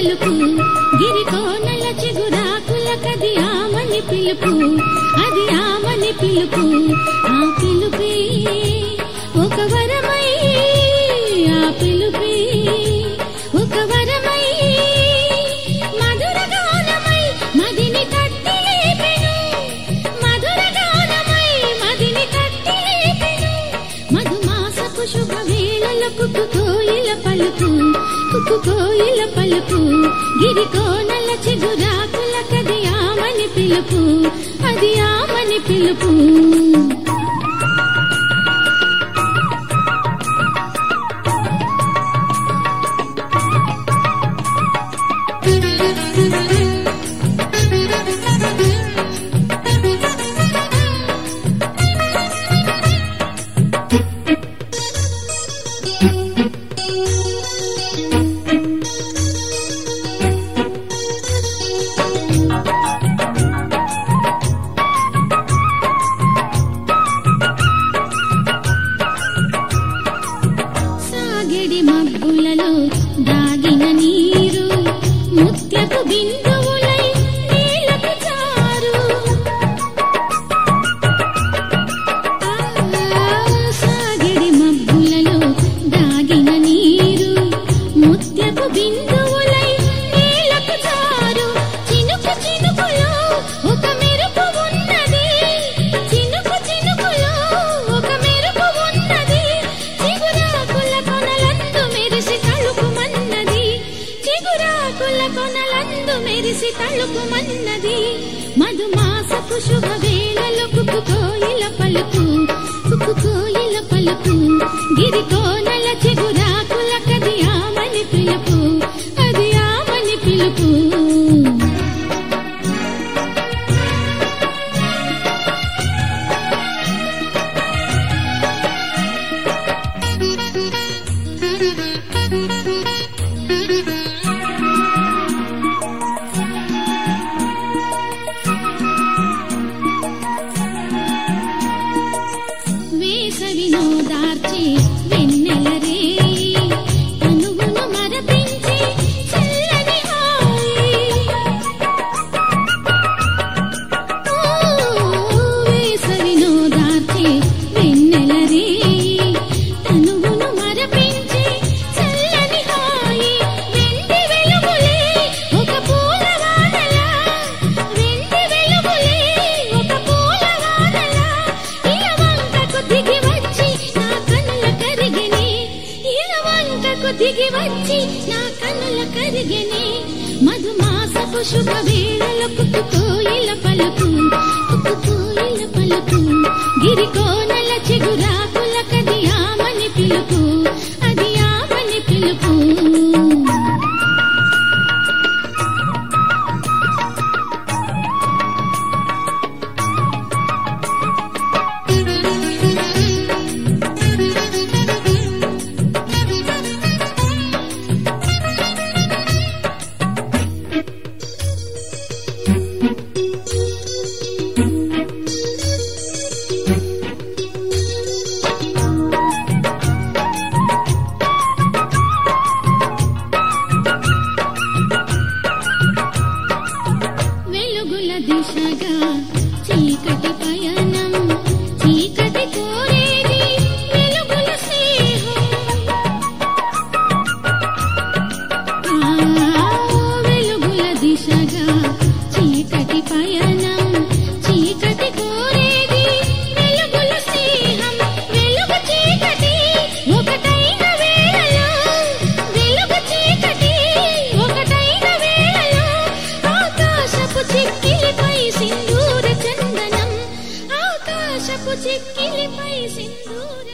పలుకు గిరికోనల చిగురాకుల కది ఆమని పిలుపు అది ఆమని పిలుపు ఆ పిలుపే ఒక వరమై ఆ పిలుపే ఒక వరమై మధుర గానమై మదిని తట్టి లేపెను మధుర గానమై మదిని తట్టి లేపెను మధుమాసపు శుభ వేళల కుక్కు కోయిల పలుకు కుక్కు కోయిల పలుకు గిరి కోనల చిగురాకుల కది ఆమని పిలుపు అది ఆమని పిలుపు సాగెడి మబ్బులలో దాగిన నీరు ముత్యపు బిందువులై నీలకు చారు ఆ, సాగెడి మబ్బులలో దాగిన నీరు ముత్యపు బిందువులై నీలకు చారు చినుకు చినుకులో ఒక మెరుపు ఉన్నది చినుకు చినుకులో ఒక మెరుపు ఉన్నది చిగురాకుల కొనలందు మెరిసి తళుకుమన్నది చిగురాకుల కొనలందు మెరిసి తళుకుమన్నది మధుమాసపు శుభ వేళలో కుక్కు కోయిల పలుకు కుక్కు కోయిల పలుకు గిరి కోనల చిగురాకుల కది ఆమని పిలుపు అది ఆమని పిలుపు వేసవినో దార్చి వెన్నెల రేయి తనువును మరపించి చల్లని హాయి వేసవినో దార్చి వెన్నెల రేయి తనువును మరపించి చల్లని హాయి వెండి వెలుగులే ఒక పూలవానలా వెండి వెలుగులే ఒక పూలవానలా ఇలవంకకు దిగి వచ్చి నా కనుల కరిగెనే ఇలవంకకు దిగి వచ్చి నా కనుల కరిగెనే మధుమాసపు శుభ వేళలో కుక్కు కోయిల పలుకు కుక్కు కోయిల పలుకు గిరి కోనల చిగురాకుల కది ఆమని పిలుపు అది ఆమని పిలుపు వెలుగుల దిశగా చీకటి పయనం చీకటి కోరేది వెలుగుల స్నేహం ఆ, వెలుగుల దిశగా చీకటి పయనం చీకటి కోరేది వెలుగుల స్నేహం వెలుగు చీకటి ఒకటైన వేళలో వెలుగు చీకటి ఒకటైన వేళలో ఆకాశపు చిక్కిలిపై సింధూర చందనం ఆకాశపు చిక్కిలిపై సింధూర